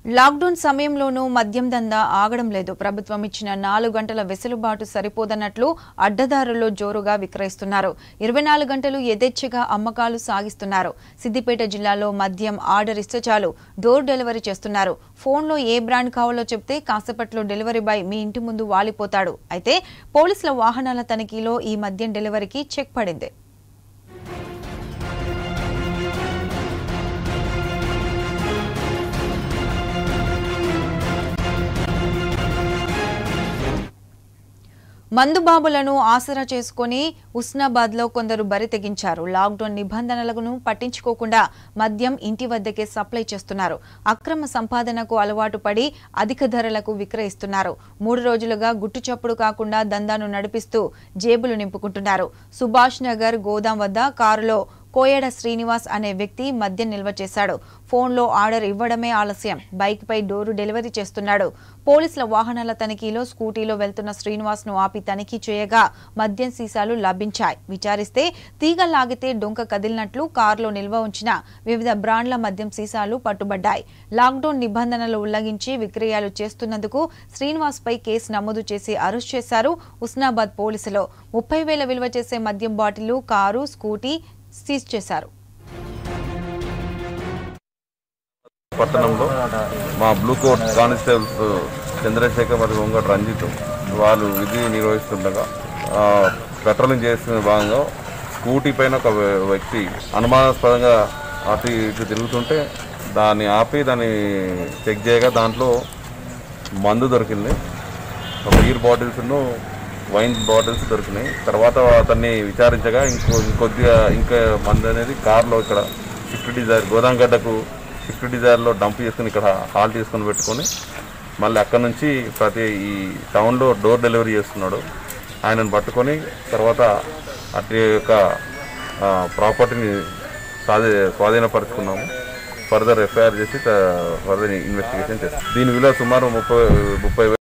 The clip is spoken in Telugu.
లాక్డౌన్ సమయంలోనూ మద్యం దందా ఆగడం లేదు ప్రభుత్వం ఇచ్చిన నాలుగు గంటల వెసులుబాటు సరిపోదన్నట్లు అడ్డదారుల్లో జోరుగా విక్రయిస్తున్నారు ఇరవై నాలుగు గంటలు యథేచ్ఛగా అమ్మకాలు సాగిస్తున్నారు సిద్దిపేట జిల్లాలో మద్యం ఆర్డర్ ఇస్తే చాలు డోర్ డెలివరీ చేస్తున్నారు ఫోన్లో ఏ బ్రాండ్ కావాలో చెప్తే కాసేపట్లో డెలివరీ బాయ్ మీ ఇంటి ముందు వాలిపోతాడు అయితే పోలీసుల వాహనాల తనిఖీలో ఈ మద్యం డెలివరీకి చెక్ పడింది మందుబాబులను ఆసరా చేసుకుని ఉస్నాబాద్ లో కొందరు బరి తెగించారు లాక్డౌన్ నిబంధనలను పట్టించుకోకుండా మద్యం ఇంటి వద్దకే సప్లై చేస్తున్నారు అక్రమ సంపాదనకు అలవాటు పడి అధిక ధరలకు విక్రయిస్తున్నారు మూడు రోజులుగా గుట్టుచప్పుడు కాకుండా దందాను నడిపిస్తూ జేబులు నింపుకుంటున్నారు సుభాష్ నగర్ గోదాం వద్ద కారులో కోయడ శ్రీనివాస్ అనే వ్యక్తి మద్యం నిల్వ చేశాడు ఫోన్లో ఆర్డర్ ఇవ్వడమే ఆలస్యం బైక్ పై డోరు డెలివరీ చేస్తున్నాడు పోలీసుల వాహనాల తనిఖీలో స్కూటీలో వెళ్తున్న శ్రీనివాస్ ను ఆపి తనిఖీ చేయగా మద్యం సీసాలు లభించాయి విచారిస్తే తీగ లాగితే డొంక కదిలినట్లు కారులో నిల్వ ఉంచిన వివిధ బ్రాండ్ల మద్యం సీసాలు పట్టుబడ్డాయి లాక్డౌన్ నిబంధనలు ఉల్లంఘించి విక్రయాలు చేస్తున్నందుకు శ్రీనివాస్ పై కేసు నమోదు చేసి అరెస్ట్ చేశారు ఉస్నాబాద్ పోలీసులు ముప్పై వేల విలువ చేసే మద్యం బాటిళ్లు కారు స్కూటీ సీజ్ చేశారు పట్టణంలో మా బ్లూ కోట్ కానిస్టేబుల్స్ చంద్రశేఖర్ మరియు ఒంగటి రంజిత్ వాళ్ళు విధి నిర్వహిస్తుండగా ఆ, పెట్రోలింగ్ చేస్తున్న భాగంగా స్కూటీ పైన ఒక వ్య- వ్యక్తి అనుమానాస్పదంగా అటు ఇటు తిరుగుతుంటే దాన్ని ఆపి దాన్ని చెక్ చేయగా దాంట్లో మందు దొరికింది ఒక బీర్ బాటిల్స్ను వైన్ బాటిల్స్ దొరికినాయి తర్వాత అతన్ని విచారించగా ఇంకో ఇంకొద్దిగా ఇంకా మంది అనేది కార్లో ఇక్కడ స్విఫ్ట్ డిజైర్ గోదాంగడ్డకు స్విఫ్ట్ డిజైర్లో డంప్ చేసుకుని ఇక్కడ హాల్ తీసుకొని పెట్టుకొని మళ్ళీ అక్కడ నుంచి ప్రతి ఈ టౌన్లో డోర్ డెలివరీ చేస్తున్నాడు ఆయనను పట్టుకొని తర్వాత అటు యొక్క ప్రాపర్టీని స్వాధీ స్వాధీనపరుచుకున్నాము ఫర్దర్ ఎఫ్ఐఆర్ చేసి ఫర్దర్ ఇన్వెస్టిగేషన్ చేస్తాం దీని విలువ సుమారు ముప్పై ముప్పై